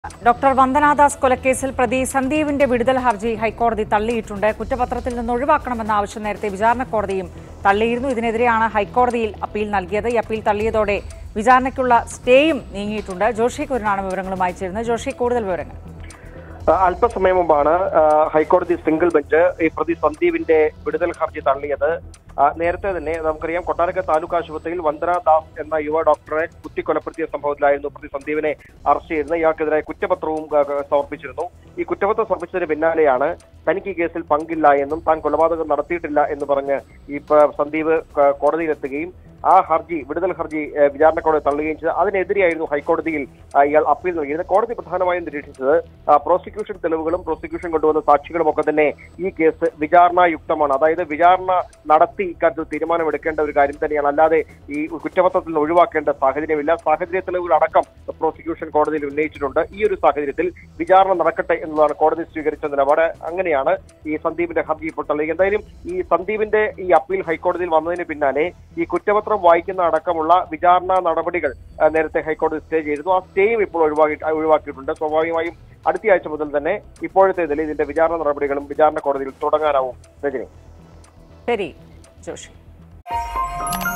doctor Vandana Das കൊലക്കേസിൽ പ്രതി സന്ദീപിന്റെ വിടുതൽ ഹർജി ഹൈക്കോടതി തള്ളിയിട്ടുണ്ട് കുറ്റപത്രത്തിൽ നിന്ന് ഒഴിവാക്കണമെന്ന ആവശ്യം നേരത്തെ വിചാരണ കോടതിയും തള്ളിയിരുന്നു ഇതിനെതിരെയാണ് ഹൈക്കോടതിയിൽ അപ്പീൽ നൽകിയത് ഈ അപ്പീൽ തള്ളിയതോടെ വിചാരണയ്ക്കുള്ള സ്റ്റേയും നീങ്ങിയിട്ടുണ്ട് ജോഷി കുരനാണ് വിവരങ്ങളുമായി ചേരുന്നത് ജോഷി കൂടുതൽ വിവരങ്ങൾ ആ, അല്പസമയം മുമ്പാണ് ആ, ഹൈക്കോടതി സിംഗിൾ ബെഞ്ച് ഈ പ്രതി സന്ദീപിന്റെ വിടുതൽ ഹർജി തള്ളിയത് ആ, നേരത്തെ തന്നെ നമുക്കറിയാം കൊട്ടാരക്കര താലൂക്ക് ആശുപത്രിയിൽ വന്ദന ദാസ് എന്ന യുവ ഡോക്ടറെ കുത്തിക്കൊലപ്പെടുത്തിയ സംഭവത്തിലായിരുന്നു പ്രതി സന്ദീപിനെ അറസ്റ്റ് ചെയ്തത് ഇയാൾക്കെതിരെ കുറ്റപത്രവും ആ, ആ, സമർപ്പിച്ചിരുന്നു ഈ കുറ്റപത്രം സമർപ്പിച്ചതിന് പിന്നാലെയാണ് തനിക്ക് ഈ കേസിൽ പങ്കില്ല എന്നും താൻ കൊലപാതകം നടത്തിയിട്ടില്ല എന്ന് പറഞ്ഞ് ഈ പ- സന്ദീപ് ക- കോടതിയിലെത്തുകയും ആ ഹർജി വിടുതൽ ഹർജി ആ, വിചാരണ കോടതി തള്ളുകയും ചെയ്തത് അതിനെതിരെയായിരുന്നു ഹൈക്കോടതിയിൽ ആ, ഇയാൾ അപ്പീൽ നൽകിയത് കോടതി പ്രധാനമായും നിരീക്ഷിച്ചത് ആ, പ്രോസിക്യൂഷൻ തെളിവുകളും പ്രോസിക്യൂഷൻ കൊണ്ടുവന്ന സാക്ഷികളും ഒക്കെ തന്നെ ഈ കേസ് വിചാരണായുക്തമാണ് അതായത് വിചാരണ നടത്തി ഇക്കാര്യത്തിൽ തീരുമാനമെടുക്കേണ്ട ഒരു കാര്യം തന്നെയാണ് അല്ലാതെ ഈ കുറ്റപത്രത്തിൽ നിന്ന് ഒഴിവാക്കേണ്ട സാഹചര്യമില്ല സാഹചര്യ തെളിവുകൾ അടക്കം പ്രോസിക്യൂഷൻ കോടതിയിൽ ഉന്നയിച്ചിട്ടുണ്ട് ഈ ഒരു സാഹചര്യത്തിൽ വിചാരണ നടക്കട്ടെ എന്നതാണ് കോടതി സ്വീകരിച്ച നിലപാട് അങ്ങനെയാണ് ഈ സന്ദീപിന്റെ ഹർജി ഇപ്പോൾ തള്ളിയത് എന്തായാലും ഈ സന്ദീപിന്റെ ഈ അപ്പീൽ ഹൈക്കോടതിയിൽ വന്നതിന് പിന്നാലെ ഈ കുറ്റപത്രം വായിക്കുന്ന അടക്കമുള്ള വിചാരണ നടപടികൾ ആ, നേരത്തെ ഹൈക്കോടതി സ്റ്റേ ചെയ്തിരുന്നു ആ സ്റ്റേയും ഇപ്പോൾ ഒഴിവാക്കി ഒഴിവാക്കിയിട്ടുണ്ട് സ്വാഭാവികമായും അടുത്ത ആഴ്ച മുതൽ തന്നെ ഇപ്പോഴത്തേതിൽ ഇതിന്റെ വിചാരണ നടപടികളും വിചാരണ കോടതിയിൽ തുടങ്ങാനാവും രജനി ശരി ജോഷി